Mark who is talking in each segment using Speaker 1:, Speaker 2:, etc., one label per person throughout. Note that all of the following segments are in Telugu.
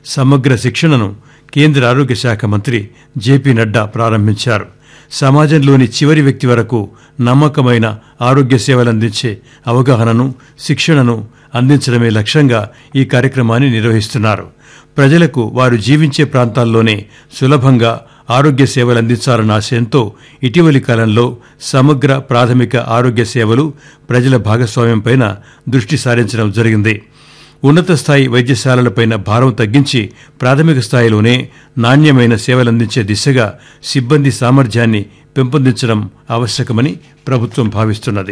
Speaker 1: సమగ్ర శిక్షణను కేంద్ర ఆరోగ్య శాఖ మంత్రి జేపీ నడ్డా ప్రారంభించారు సమాజంలోని చివరి వ్యక్తి వరకు నమ్మకమైన ఆరోగ్య సేవలందించే అవగాహనను శిక్షణను అందించడమే లక్ష్యంగా ఈ కార్యక్రమాన్ని నిర్వహిస్తున్నారు ప్రజలకు వారు జీవించే ప్రాంతాల్లోనే సులభంగా ఆరోగ్య సేవలు అందించాలన్న ఆశయంతో ఇటీవలి కాలంలో సమగ్ర ప్రాథమిక ఆరోగ్య సేవలు ప్రజల భాగస్వామ్యంపైన దృష్టి సారించడం జరిగింది ఉన్నత స్థాయి వైద్యశాలలపైన భారం తగ్గించి ప్రాథమిక స్థాయిలోనే నాణ్యమైన సేవలందించే దిశగా సిబ్బంది సామర్థ్యాన్ని పెంపొందించడం ఆవశ్యకమని ప్రభుత్వం భావిస్తున్నది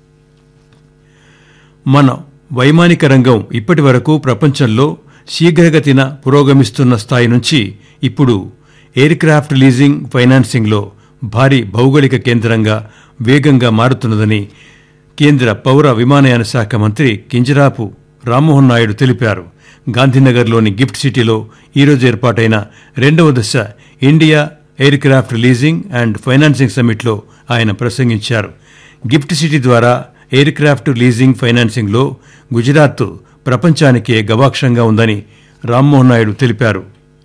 Speaker 1: మన వైమానిక రంగం ఇప్పటి వరకు ప్రపంచంలో శీఘ్రగతిన పురోగమిస్తున్న స్థాయి నుంచి ఇప్పుడు ఎయిర్ క్రాఫ్ట్ లీజింగ్ ఫైనాన్సింగ్లో భారీ భౌగోళిక కేంద్రంగా వేగంగా మారుతున్నదని కేంద్ర పౌర విమానయాన శాఖ మంత్రి కింజరాపు రామ్మోహన్ నాయుడు తెలిపారు గాంధీనగర్లోని గిఫ్ట్ సిటీలో ఈరోజు ఏర్పాటైన రెండవ దశ India aircraft leasing and financing సమ్మిట్లో ఆయన ప్రసంగించారు గిఫ్ట్ సిటీ ద్వారా ఎయిర్ క్రాఫ్ట్ లీజింగ్ ఫైనాన్సింగ్లో గుజరాత్ ప్రపంచానికే గవాక్షంగా ఉందని రామ్మోహన్ నాయుడు తెలిపారు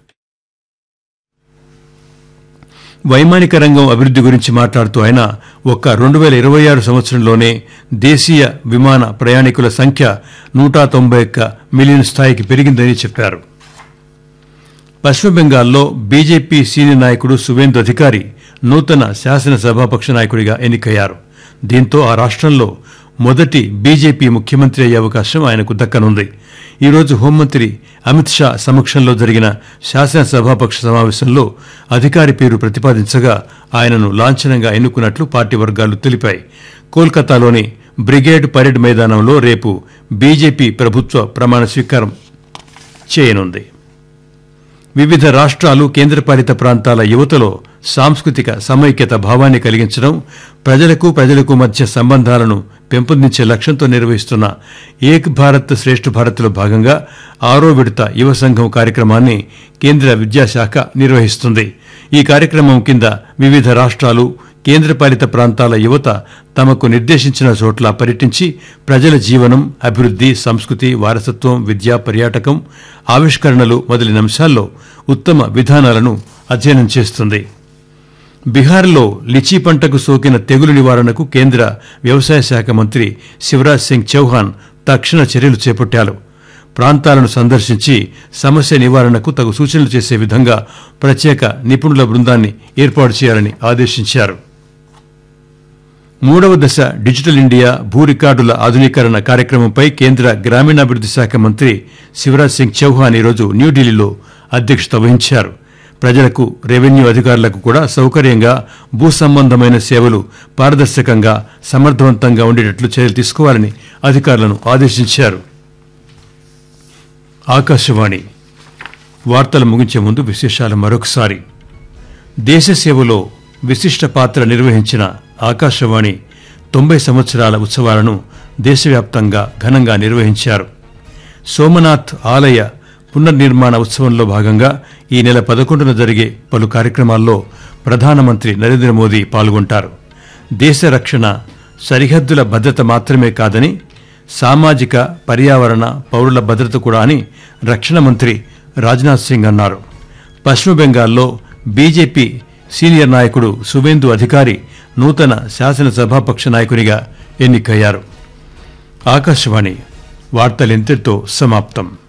Speaker 1: వైమానిక రంగం అభివృద్ధి గురించి మాట్లాడుతూ ఆయన ఒక్క రెండు వేల ఇరవై ఆరు సంవత్సరంలోనే దేశీయ విమాన ప్రయాణికుల సంఖ్య నూట తొంభై ఒక్క మిలియన్ స్థాయికి పెరిగిందని చెప్పారు పశ్చిమ బెంగాల్లో బీజేపీ సీనియర్ నాయకుడు సువేందు అధికారి నూతన శాసనసభాపక్ష నాయకుడిగా ఎన్నికయ్యారు దీంతో ఆ రాష్ట్రంలో మొదటి బీజేపీ ముఖ్యమంత్రి అయ్యే అవకాశం ఆయనకు దక్కనుంది ఈరోజు హోంమంత్రి అమిత్ షా సమక్షంలో జరిగిన శాసనసభాపక్ష సమావేశంలో అధికారి పేరు ప్రతిపాదించగా ఆయనను లాంఛనంగా ఎన్నుకున్నట్లు పార్టీ వర్గాలు తెలిపాయి కోల్కతాలోని బ్రిగేడ్ పరేడ్ మైదానంలో రేపు బీజేపీ ప్రభుత్వ ప్రమాణ స్వీకారం చేయనుంది వివిధ రాష్ట్రాలు కేంద్రపాలిత ప్రాంతాల యువతలో సాంస్కృతిక సమైక్యత భావాన్ని కలిగించడం ప్రజలకు ప్రజలకు మధ్య సంబంధాలను పెంపొందించే లక్ష్యంతో నిర్వహిస్తున్న ఏక్ భారత్ శ్రేష్ఠ భారత్లో భాగంగా ఆరో విడత యువ సంఘం కార్యక్రమాన్ని కేంద్ర విద్యాశాఖ నిర్వహిస్తుంది ఈ కార్యక్రమం కింద వివిధ రాష్ట్రాలు కేంద్రపాలిత ప్రాంతాల యువత తమకు నిర్దేశించిన చోట్ల పర్యటించి ప్రజల జీవనం అభివృద్ధి సంస్కృతి వారసత్వం విద్య పర్యాటకం ఆవిష్కరణలు మొదలైన అంశాల్లో ఉత్తమ విధానాలను అధ్యయనం చేస్తుంది బీహార్లో లిచీ పంటకు సోకిన తెగులు నివారణకు కేంద్ర వ్యవసాయ శాఖ మంత్రి శివరాజ్ సింగ్ చౌహాన్ తక్షణ చర్యలు చేపట్టారు ప్రాంతాలను సందర్శించి సమస్య నివారణకు తగు సూచనలు చేసే విధంగా ప్రత్యేక నిపుణుల బృందాన్ని ఏర్పాటు చేయాలని ఆదేశించారు మూడవ దశ డిజిటల్ ఇండియా భూ రికార్డుల ఆధునీకరణ కార్యక్రమంపై కేంద్ర గ్రామీణాభివృద్ధి శాఖ మంత్రి శివరాజ్ సింగ్ చౌహాన్ ఈరోజు న్యూఢిల్లీలో అధ్యక్షత వహించారు ప్రజలకు రెవెన్యూ అధికారులకు కూడా సౌకర్యంగా భూ సంబంధమైన సేవలు పారదర్శకంగా సమర్థవంతంగా ఉండేటట్లు చర్యలు తీసుకోవాలని అధికారులను ఆదేశించారు ఆకాశవాణి వార్తలు ముగించే ముందు విశేషాలు మరొకసారి దేశ సేవలో విశిష్ట పాత్ర నిర్వహించిన ఆకాశవాణి తొంభై సంవత్సరాల ఉత్సవాలను దేశవ్యాప్తంగా ఘనంగా నిర్వహించారు సోమనాథ్ ఆలయ పునర్నిర్మాణ ఉత్సవంలో భాగంగా ఈ నెల పదకొండున జరిగే పలు కార్యక్రమాల్లో ప్రధానమంత్రి నరేంద్ర మోదీ పాల్గొంటారు దేశ రక్షణ సరిహద్దుల భద్రత మాత్రమే కాదని సామాజిక పర్యావరణ పౌరుల భద్రత కూడా అని రక్షణ మంత్రి రాజ్నాథ్ సింగ్ అన్నారు పశ్చిమ బెంగాల్లో బీజేపీ సీనియర్ నాయకుడు సువేందు అధికారి నూతన శాసనసభాపక్ష నాయకునిగా ఎన్నికయ్యారు ఆకాశవాణి వార్తలింతటితో సమాప్తం